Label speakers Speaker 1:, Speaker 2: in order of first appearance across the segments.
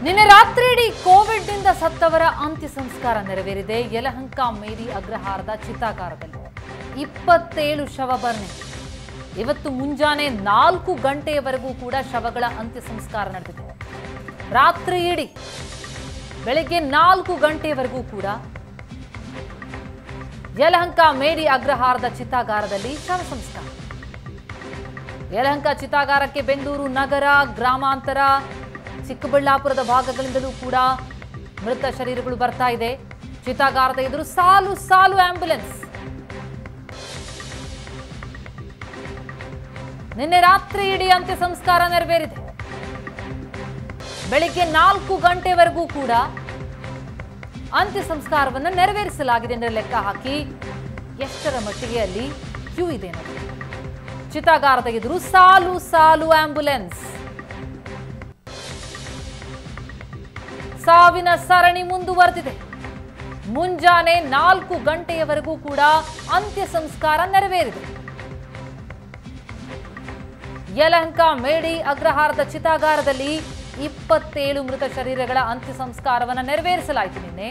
Speaker 1: ನಿನ್ನೆ ರಾತ್ರಿ ಇಡೀ ಕೋವಿಡ್ನಿಂದ ಸತ್ತವರ ಅಂತ್ಯ ಸಂಸ್ಕಾರ ನೆರವೇರಿದೆ ಯಲಹಂಕ ಮೇರಿ ಅಗ್ರಹಾರದ ಚಿತಾಗಾರದಲ್ಲಿ ಇಪ್ಪತ್ತೇಳು ಶವ ಬರ್ನೆ ಇವತ್ತು ಮುಂಜಾನೆ ನಾಲ್ಕು ಗಂಟೆಯವರೆಗೂ ಕೂಡ ಶವಗಳ ಅಂತ್ಯ ಸಂಸ್ಕಾರ ನಡೆದಿದೆ ರಾತ್ರಿ ಇಡೀ ಬೆಳಗ್ಗೆ ನಾಲ್ಕು ಗಂಟೆಯವರೆಗೂ ಕೂಡ ಯಲಹಂಕ ಮೇರಿ ಅಗ್ರಹಾರದ ಚಿತಾಗಾರದಲ್ಲಿ ಶವ ಸಂಸ್ಕಾರ ಯಲಹಂಕ ಚಿತಾಗಾರಕ್ಕೆ ಬೆಂಗಳೂರು ನಗರ ಗ್ರಾಮಾಂತರ ಚಿಕ್ಕಬಳ್ಳಾಪುರದ ಭಾಗಗಳಿಂದಲೂ ಕೂಡ ಮೃತ ಶರೀರಗಳು ಬರ್ತಾ ಇದೆ ಚಿತಾಗಾರದ ಎದುರು ಸಾಲು ಸಾಲು ಆಂಬ್ಯುಲೆನ್ಸ್ ನಿನ್ನೆ ರಾತ್ರಿ ಇಡೀ ಅಂತ್ಯ ಸಂಸ್ಕಾರ ನೆರವೇರಿದೆ ಬೆಳಿಗ್ಗೆ ನಾಲ್ಕು ಗಂಟೆವರೆಗೂ ಕೂಡ ಅಂತ್ಯ ಸಂಸ್ಕಾರವನ್ನು ನೆರವೇರಿಸಲಾಗಿದೆ ಎಂದು ಲೆಕ್ಕ ಹಾಕಿ ಎಷ್ಟರ ಮಟ್ಟಿಗೆ ಅಲ್ಲಿ ಕ್ಯೂ ಇದೆ ನೋಡಿ ಚಿತಾಗಾರದ ಎದುರು ಸಾಲು ಸಾಲು ಆಂಬ್ಯುಲೆನ್ಸ್ ಸಾವಿನ ಸರಣಿ ಮುಂದುವರೆದಿದೆ ಮುಂಜಾನೆ ನಾಲ್ಕು ಗಂಟೆಯವರೆಗೂ ಕೂಡ ಅಂತ್ಯ ಸಂಸ್ಕಾರ ನೆರವೇರಿದೆ ಯಲಹಂಕ ಮೇಡಿ ಅಗ್ರಹಾರದ ಚಿತಾಗಾರದಲ್ಲಿ ಇಪ್ಪತ್ತೇಳು ಮೃತ ಶರೀರಗಳ ಅಂತ್ಯ ಸಂಸ್ಕಾರವನ್ನು ನೆರವೇರಿಸಲಾಯಿತು ನಿನ್ನೆ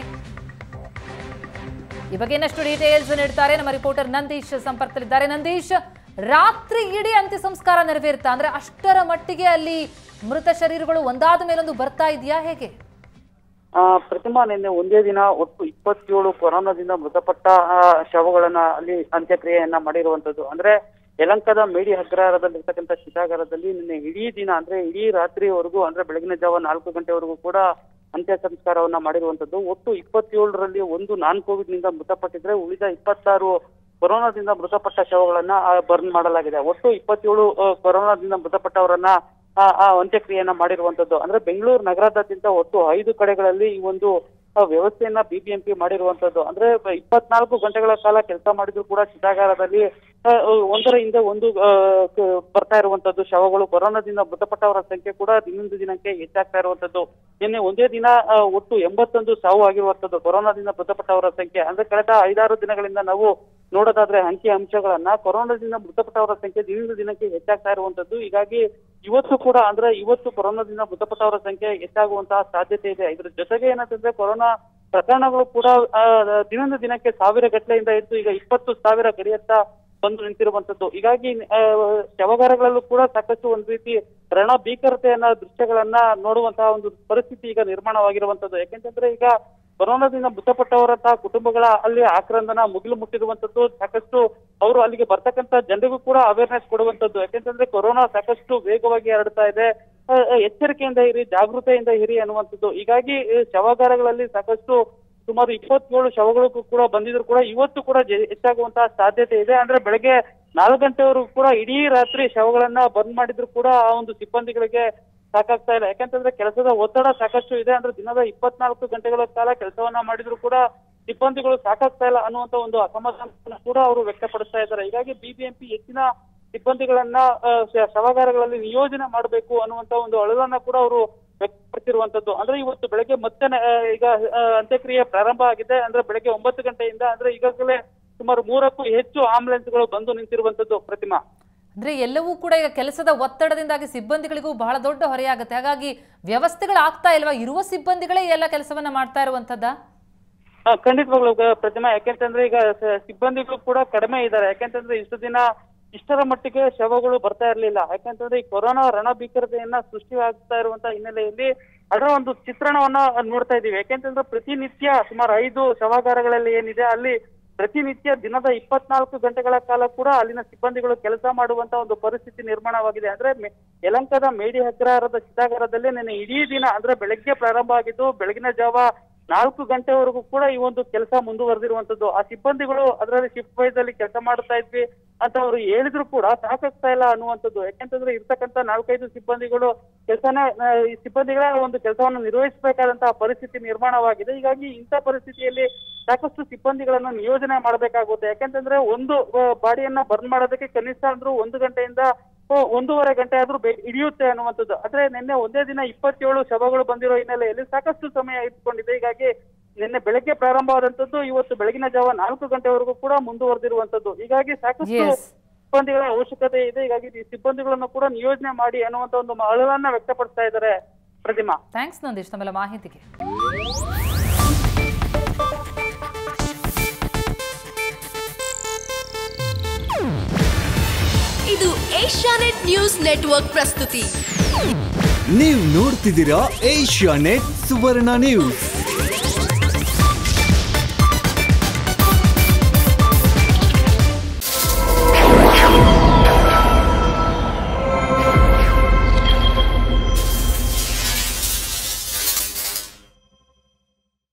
Speaker 1: ಈ ಬಗ್ಗೆ ಇನ್ನಷ್ಟು ಡೀಟೇಲ್ಸ್ ನೀಡ್ತಾರೆ ನಮ್ಮ ರಿಪೋರ್ಟರ್ ನಂದೀಶ್ ಸಂಪರ್ಕದಲ್ಲಿದ್ದಾರೆ ನಂದೀಶ್ ರಾತ್ರಿ ಇಡೀ ಅಂತ್ಯ ಸಂಸ್ಕಾರ ನೆರವೇರುತ್ತಾ ಅಂದ್ರೆ ಅಷ್ಟರ ಮಟ್ಟಿಗೆ ಅಲ್ಲಿ ಮೃತ ಶರೀರಗಳು ಒಂದಾದ ಮೇಲೊಂದು ಬರ್ತಾ ಇದೆಯಾ ಹೇಗೆ
Speaker 2: ಆ, ಪ್ರತಿಮಾ ನಿನ್ನೆ ಒಂದೇ ದಿನ ಒಟ್ಟು ಇಪ್ಪತ್ತೇಳು ಕೊರೋನಾದಿಂದ ಮೃತಪಟ್ಟ ಆ, ಶವಗಳನ್ನ ಅಲ್ಲಿ ಅಂತ್ಯಕ್ರಿಯೆಯನ್ನ ಮಾಡಿರುವಂತದ್ದು ಅಂದ್ರೆ ಯಲಂಕದ ಮೇಡಿ ಅಗ್ರಹಾರದಲ್ಲಿರ್ತಕ್ಕಂಥ ಚಿತಾಗಾರದಲ್ಲಿ ನಿನ್ನೆ ಇಡೀ ದಿನ ಅಂದ್ರೆ ಇಡೀ ರಾತ್ರಿವರೆಗೂ ಅಂದ್ರೆ ಬೆಳಗಿನ ಜಾವ ನಾಲ್ಕು ಗಂಟೆವರೆಗೂ ಕೂಡ ಅಂತ್ಯ ಸಂಸ್ಕಾರವನ್ನ ಮಾಡಿರುವಂತದ್ದು ಒಟ್ಟು ಇಪ್ಪತ್ತೇಳರಲ್ಲಿ ಒಂದು ನಾನ್ ಕೋವಿಡ್ ನಿಂದ ಮೃತಪಟ್ಟಿದ್ರೆ ಉಳಿದ ಇಪ್ಪತ್ತಾರು ಕೊರೋನಾದಿಂದ ಮೃತಪಟ್ಟ ಶವಗಳನ್ನ ಬರ್ನ್ ಮಾಡಲಾಗಿದೆ ಒಟ್ಟು ಇಪ್ಪತ್ತೇಳು ಆ, ಕೊರೋನಾದಿಂದ ಮೃತಪಟ್ಟವರನ್ನ ಆ ಆ ಅಂತ್ಯಕ್ರಿಯೆಯನ್ನ ಮಾಡಿರುವಂತದ್ದು ಅಂದ್ರೆ ಬೆಂಗಳೂರು ನಗರದಾದ್ಯಂತ ಒಟ್ಟು ಐದು ಕಡೆಗಳಲ್ಲಿ ಈ ಒಂದು ಆ, ವ್ಯವಸ್ಥೆಯನ್ನ ಬಿಬಿಎಂಪಿ ಮಾಡಿರುವಂತದ್ದು ಅಂದ್ರೆ ಬ- ಇಪ್ಪತ್ನಾಲ್ಕು ಗಂಟೆಗಳ ಕಾಲ ಕೆಲಸ ಮಾಡಿದ್ರು ಕೂಡ ಚಿತಾಗಾರದಲ್ಲಿ ಆ, ಒಂದರ ಹಿಂದೆ ಒಂದು ಆ, ಕ- ಬರ್ತಾ ಇರುವಂತದ್ದು ಶವಗಳು ಕೊರೋನಾದಿಂದ ಮೃತಪಟ್ಟವರ ಸಂಖ್ಯೆ ಕೂಡ ದಿನದಿಂದ ದಿನಕ್ಕೆ ಹೆಚ್ಚಾಗ್ತಾ ಇರುವಂತದ್ದು ನಿನ್ನೆ ಒಂದೇ ದಿನ ಆ, ಒಟ್ಟು ಎಂಬತ್ತೊಂದು ಸಾವು ಆಗಿರುವಂತದ್ದು ಕೊರೋನಾದಿಂದ ಮೃತಪಟ್ಟವರ ಸಂಖ್ಯೆ ಅಂದ್ರೆ ಕಳೆದ ಐದಾರು ದಿನಗಳಿಂದ ನಾವು ನೋಡೋದಾದ್ರೆ ಅಂಕಿ ಅಂಶಗಳನ್ನ ಕೊರೋನಾದಿಂದ ಮೃತಪಟ್ಟವರ ಸಂಖ್ಯೆ ದಿನದಿಂದ ದಿನಕ್ಕೆ ಹೆಚ್ಚಾಗ್ತಾ ಇರುವಂತದ್ದು ಹೀಗಾಗಿ ಇವತ್ತು ಕೂಡ ಅಂದ್ರೆ ಇವತ್ತು ಕೊರೋನಾದಿಂದ ಮೃತಪಟ್ಟವರ ಸಂಖ್ಯೆ ಹೆಚ್ಚಾಗುವಂತಹ ಸಾಧ್ಯತೆ ಇದೆ ಇದ್ರ ಜೊತೆಗೆ ಏನಂತಂದ್ರೆ ಕೊರೋನಾ ಪ್ರಕರಣಗಳು ಕೂಡ ಆ, ದಿನದಿಂದ ದಿನಕ್ಕೆ ಸಾವಿರ ಗಟ್ಟಲೆಯಿಂದ ಇದ್ದು ಈಗ ಇಪ್ಪತ್ತು ಸಾವಿರ ಗಡಿಯತ್ತ ಬಂದು ನಿಂತಿರುವಂತದ್ದು ಹೀಗಾಗಿ ಆ, ಶವಗಾರಗಳಲ್ಲೂ ಕೂಡ ಸಾಕಷ್ಟು ಒಂದು ರೀತಿ ರಣ ಭೀಕರತೆಯನ್ನ ದೃಶ್ಯಗಳನ್ನ ನೋಡುವಂತಹ ಒಂದು ಪರಿಸ್ಥಿತಿ ಈಗ ನಿರ್ಮಾಣವಾಗಿರುವಂತದ್ದು ಯಾಕೆಂತಂದ್ರೆ ಈಗ ಕೊರೋನಾದಿಂದ ಮೃತಪಟ್ಟವರಂತಹ ಕುಟುಂಬಗಳ ಅಲ್ಲಿ ಆಕ್ರಂದನ ಮುಗಿಲು ಮುಟ್ಟಿರುವಂತದ್ದು ಸಾಕಷ್ಟು ಅವರು ಅಲ್ಲಿಗೆ ಬರ್ತಕ್ಕಂತ ಜನರಿಗೂ ಕೂಡ ಅವೇರ್ನೆಸ್ ಕೊಡುವಂತದ್ದು ಯಾಕೆಂತಂದ್ರೆ ಕೊರೋನಾ ಸಾಕಷ್ಟು ವೇಗವಾಗಿ ಹರಡ್ತಾ ಇದೆ ಆ, ಆ, ಎಚ್ಚರಿಕೆಯಿಂದ ಇರಿ ಜಾಗೃತೆಯಿಂದ ಇರಿ ಅನ್ನುವಂಥದ್ದು ಹೀಗಾಗಿ ಈ ಶವಾಗಾರಗಳಲ್ಲಿ ಸಾಕಷ್ಟು ಸುಮಾರು ಇಪ್ಪತ್ತೇಳು ಶವಗಳು ಕೂಡ ಬಂದಿದ್ರು ಕೂಡ ಇವತ್ತು ಕೂಡ ಜೆ- ಹೆಚ್ಚಾಗುವಂತಹ ಸಾಧ್ಯತೆ ಇದೆ ಅಂದ್ರೆ ಬೆಳಗ್ಗೆ ನಾಲ್ಕು ಗಂಟೆವರೆಗೂ ಕೂಡ ಇಡೀ ರಾತ್ರಿ ಶವಗಳನ್ನ ಬಂದ್ ಮಾಡಿದ್ರು ಕೂಡ ಆ ಒಂದು ಸಿಬ್ಬಂದಿಗಳಿಗೆ ಸಾಕಾಗ್ತಾ ಇಲ್ಲ ಯಾಕಂತಂದ್ರೆ ಕೆಲಸದ ಒತ್ತಡ ಸಾಕಷ್ಟು ಇದೆ ಅಂದ್ರೆ ದಿನದ ಇಪ್ಪತ್ನಾಲ್ಕು ಗಂಟೆಗಳ ಕಾಲ ಕೆಲಸವನ್ನ ಮಾಡಿದ್ರು ಕೂಡ ಸಿಬ್ಬಂದಿಗಳು ಸಾಕಾಗ್ತಾ ಇಲ್ಲ ಅನ್ನುವಂತ ಒಂದು ಅಸಮಾಧಾನ ಕೂಡ ಅವರು ವ್ಯಕ್ತಪಡಿಸ್ತಾ ಇದ್ದಾರೆ ಹೀಗಾಗಿ ಬಿಬಿಎಂಪಿ ಹೆಚ್ಚಿನ ಸಿಬ್ಬಂದಿಗಳನ್ನ ಆ, ಶ- ಶವಾಗಾರಗಳಲ್ಲಿ ನಿಯೋಜನೆ ಮಾಡಬೇಕು ಅನ್ನುವಂತ ಒಂದು ಅಳಲನ್ನ ಕೂಡ ಅವರು ವ್ಯಕ್ತಪಡಿಸಿರುವಂತದ್ದು ಅಂದ್ರೆ ಇವತ್ತು ಬೆಳಗ್ಗೆ ಮತ್ತೆ ನ- ಆ, ಈಗ ಆ, ಅಂತ್ಯಕ್ರಿಯೆ ಪ್ರಾರಂಭ ಆಗಿದೆ ಅಂದ್ರೆ ಬೆಳಗ್ಗೆ ಒಂಬತ್ತು ಗಂಟೆಯಿಂದ ಅಂದ್ರೆ ಈಗಾಗಲೇ ಸುಮಾರು ಮೂರಕ್ಕೂ ಹೆಚ್ಚು ಆಂಬುಲೆನ್ಸ್ಗಳು ಬಂದು ನಿಂತಿರುವಂತದ್ದು ಪ್ರತಿಮಾ
Speaker 1: ಅಂದ್ರೆ ಎಲ್ಲವೂ ಕೂಡ ಈಗ ಕೆಲಸದ ಒತ್ತಡದಿಂದಾಗಿ ಸಿಬ್ಬಂದಿಗಳಿಗೂ ಬಹಳ ದೊಡ್ಡ ಹೊರೆಯಾಗುತ್ತೆ ಹಾಗಾಗಿ ವ್ಯವಸ್ಥೆಗಳು ಆಗ್ತಾ ಇಲ್ವಾ ಇರುವ ಸಿಬ್ಬಂದಿಗಳೇ ಎಲ್ಲ ಕೆಲಸವನ್ನ ಮಾಡ್ತಾ ಇರುವಂತದ್ದ
Speaker 2: ಆ, ಖಂಡಿತವಾಗ್ಲೂ ಗ- ಪ್ರತಿಮಾ ಯಾಕೆಂತಂದ್ರೆ ಈಗ ಸ- ಸಿಬ್ಬಂದಿಗಳು ಕೂಡ ಕಡಿಮೆ ಇದ್ದಾರೆ ಯಾಕೆಂತಂದ್ರೆ ಇಷ್ಟು ದಿನ ಇಷ್ಟರ ಮಟ್ಟಿಗೆ ಶವಗಳು ಬರ್ತಾ ಇರ್ಲಿಲ್ಲ ಯಾಕೆಂತಂದ್ರೆ ಈ ಕೊರೋನಾ ರಣಭೀಕರತೆಯನ್ನ ಸೃಷ್ಟಿ ಆಗ್ತಾ ಇರುವಂತ ಹಿನ್ನೆಲೆಯಲ್ಲಿ ಅದರ ಒಂದು ಚಿತ್ರಣವನ್ನ ನೋಡ್ತಾ ಇದೀವಿ ಯಾಕೆಂತಂದ್ರೆ ಪ್ರತಿನಿತ್ಯ ಸುಮಾರು ಐದು ಶವಾಗಾರಗಳಲ್ಲಿ ಏನಿದೆ ಅಲ್ಲಿ ಪ್ರತಿನಿತ್ಯ ದಿನದ ಇಪ್ಪತ್ನಾಲ್ಕು ಗಂಟೆಗಳ ಕಾಲ ಕೂಡ ಅಲ್ಲಿನ ಸಿಬ್ಬಂದಿಗಳು ಕೆಲಸ ಮಾಡುವಂತ ಒಂದು ಪರಿಸ್ಥಿತಿ ನಿರ್ಮಾಣವಾಗಿದೆ ಅಂದ್ರೆ ಮೆ- ಯಲಂಕದ ಮೇಡಿ ಅಗ್ರಹಾರದ ಚಿತಾಗಾರದಲ್ಲಿ ನಿನ್ನೆ ಇಡೀ ದಿನ ಅಂದ್ರೆ ಬೆಳಗ್ಗೆ ಪ್ರಾರಂಭ ಆಗಿದ್ದು ಬೆಳಗಿನ ಜಾವ ನಾಲ್ಕು ಗಂಟೆವರೆಗೂ ಕೂಡ ಈ ಒಂದು ಕೆಲಸ ಮುಂದುವರೆದಿರುವಂತದ್ದು ಆ ಸಿಬ್ಬಂದಿಗಳು ಅದರಲ್ಲಿ ಶಿಫ್ಟ್ ವೈಸ್ ಅಲ್ಲಿ ಕೆಲಸ ಮಾಡ್ತಾ ಇದ್ವಿ ಅಂತ ಅವರು ಹೇಳಿದ್ರು ಕೂಡ ಸಾಕಾಗ್ತಾ ಇಲ್ಲ ಅನ್ನುವಂಥದ್ದು ಯಾಕೆಂತಂದ್ರೆ ಇರ್ತಕ್ಕಂತ ನಾಲ್ಕೈದು ಸಿಬ್ಬಂದಿಗಳು ಕೆಲಸನ ಈ ಸಿಬ್ಬಂದಿಗಳ ಒಂದು ಕೆಲಸವನ್ನು ನಿರ್ವಹಿಸಬೇಕಾದಂತಹ ಪರಿಸ್ಥಿತಿ ನಿರ್ಮಾಣವಾಗಿದೆ ಹೀಗಾಗಿ ಇಂಥ ಪರಿಸ್ಥಿತಿಯಲ್ಲಿ ಸಾಕಷ್ಟು ಸಿಬ್ಬಂದಿಗಳನ್ನು ನಿಯೋಜನೆ ಮಾಡಬೇಕಾಗುತ್ತೆ ಯಾಕೆಂತಂದ್ರೆ ಒಂದು ಬಾಡಿಯನ್ನ ಬರ್ನ್ ಮಾಡೋದಕ್ಕೆ ಕನಿಷ್ಠ ಅಂದ್ರೂ ಒಂದು ಗಂಟೆಯಿಂದ ಆ, ಒಂದೂವರೆ ಗಂಟೆ ಆದ್ರೂ ಬೇ ಹಿಡಿಯುತ್ತೆ ಅನ್ನುವಂಥದ್ದು ಆದ್ರೆ ನಿನ್ನೆ ಒಂದೇ ದಿನ ಇಪ್ಪತ್ತೇಳು ಶವಗಳು ಬಂದಿರೋ ಹಿನ್ನೆಲೆಯಲ್ಲಿ ಸಾಕಷ್ಟು ಸಮಯ ಇಟ್ಕೊಂಡಿದೆ ಹೀಗಾಗಿ ನಿನ್ನೆ ಬೆಳಗ್ಗೆ ಪ್ರಾರಂಭವಾದಂತದ್ದು ಇವತ್ತು ಬೆಳಗಿನ ಜಾವ ನಾಲ್ಕು ಗಂಟೆವರೆಗೂ ಕೂಡ ಮುಂದುವರೆದಿರುವಂತದ್ದು ಹೀಗಾಗಿ ಸಾಕಷ್ಟು
Speaker 1: Yes.
Speaker 2: ಸಿಬ್ಬಂದಿಗಳ ಅವಶ್ಯಕತೆ ಇದೆ ಹೀಗಾಗಿ ಈ ಸಿಬ್ಬಂದಿಗಳನ್ನು ಕೂಡ ನಿಯೋಜನೆ ಮಾಡಿ ಅನ್ನುವಂತ ಒಂದು ಅಳಲನ್ನ ವ್ಯಕ್ತಪಡಿಸ್ತಾ ಇದ್ದಾರೆ ಪ್ರತಿಮಾ
Speaker 1: ಥ್ಯಾಂಕ್ಸ್ ನಂದೀಶ್ ತಮ್ಮೆಲ್ಲ ಮಾಹಿತಿಗೆ
Speaker 3: ಇದು ಏಷ್ಯಾನೆಟ್ ನ್ಯೂಸ್ ನೆಟ್ವರ್ಕ್ ಪ್ರಸ್ತುತಿ
Speaker 4: ನೀವು ನೋಡ್ತಿದ್ದೀರಾ ಏಷ್ಯಾ ನೆಟ್ ಸುವರ್ಣ ನ್ಯೂಸ್